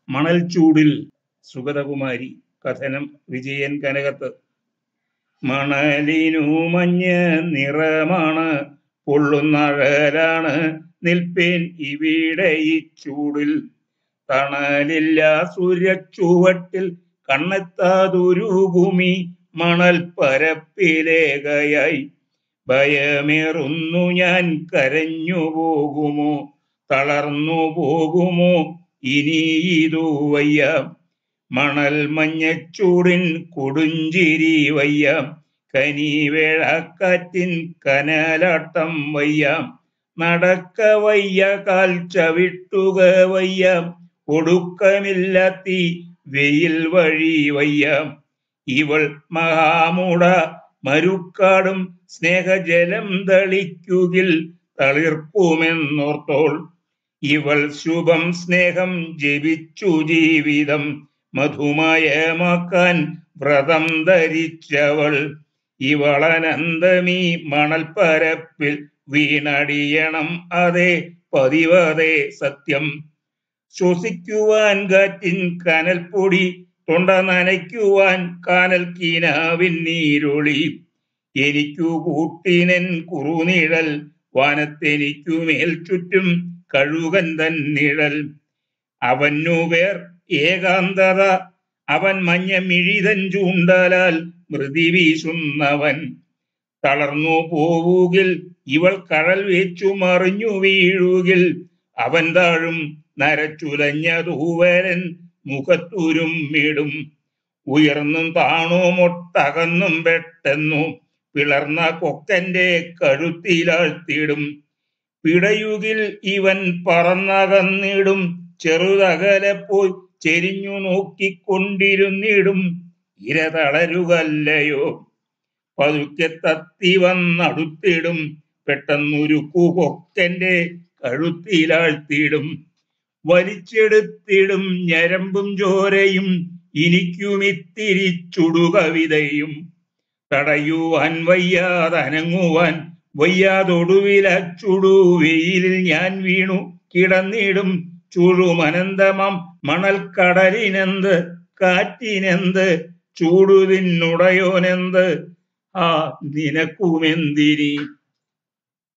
മണൽ ചൂടിൽ സുഗതകുമാരി കഥനം വിജയൻ കനകത്ത് മണലിനു മഞ്ഞ് നിറമാണ് പൊള്ളുന്നഴലാണ് നിൽപ്പേൻ ഇവിടെ ഈ ചൂടിൽ തണലില്ല സൂര്യച്ചുവട്ടിൽ കണ്ണെത്താതൊരുകുമി മണൽ പരപ്പിലേകയായി ഭയമേറുന്നു ഞാൻ കരഞ്ഞു പോകുമോ തളർന്നു പോകുമോ ഇനി ഇതു വയ്യ മണൽ മഞ്ഞച്ചൂടിൻ കൊടുഞ്ചിരി വയ്യ കനിവേഴക്കാറ്റിൻ കനലാട്ടം വയ്യ നടക്ക വയ്യ കാൽ ചവിട്ടുക വയ്യ ഒടുക്കമില്ലാത്തി വെയിൽ വഴി വയ്യ ഇവൾ മഹാമൂട മരുക്കാടും സ്നേഹജലം തളിക്കുകിൽ തളിർക്കുമെന്നോർത്തോൾ ഇവൾ ശുഭം സ്നേഹം ജപിച്ചു ജീവിതം മധുമയമാക്കാൻ വ്രതം ധരിച്ചവൾ ഇവളനന്തമീ മണൽപ്പരപ്പിൽ വീണടിയണം അതേ പതിവതേ സത്യം ശ്വസിക്കുവാൻ കാറ്റിൻ കനൽപ്പൊടി തൊണ്ട നനയ്ക്കുവാൻ കാനൽ കീനാവിൻ നീരൊളി എനിക്കു കൂട്ടിനൻ കുറുനിഴൽ വാനത്തെനിക്കു മേൽ ചുറ്റും കഴുകൻ തൻ നിഴൽ അവനു വേർ ഏകാന്തത അവൻ മഞ്ഞ മിഴിതൻ ചൂണ്ടലാൽ മൃതി വീശുന്നവൻ തളർന്നു പോവുകിൽ ഇവൾ കഴൽ വെച്ചു മറിഞ്ഞു വീഴുകിൽ അവൻ താഴും നരച്ചുലഞ്ഞ തൂവരൻ മുഖത്തുരും മിടും ഉയർന്നും താണുമൊട്ടകന്നും പെട്ടെന്നു പിളർന്ന കൊക്കന്റെ കഴുത്തിലാഴ്ത്തിടും പിടയുകിൽ ഇവൻ പറന്നകന്നിടും ചെറുതകലെ പോയി ചെരിഞ്ഞു നോക്കിക്കൊണ്ടിരുന്നിടും ഇര തളരുകല്ലയോ പതുക്കെ തത്തി വന്നടുത്തിടും പെട്ടെന്നൊരു കൊക്കന്റെ കഴുത്തിലാഴ്ത്തിടും വലിച്ചെടുത്തിടും ഞരമ്പും ചോരയും ഇനിക്കുമിത്തിരി ചുടുകവിതയും തടയുവാൻ വയ്യാതനങ്ങുവാൻ വയ്യാതൊടുവില ചുടു വെയിലിൽ ഞാൻ വീണു കിടന്നിടും ചുഴുമനന്തമം മണൽക്കടലിനെന്ത് കാറ്റിനെന്ത് ചൂടുതിന്നുടയോനെന്ത് ആ നിനക്കുമെന്തിരി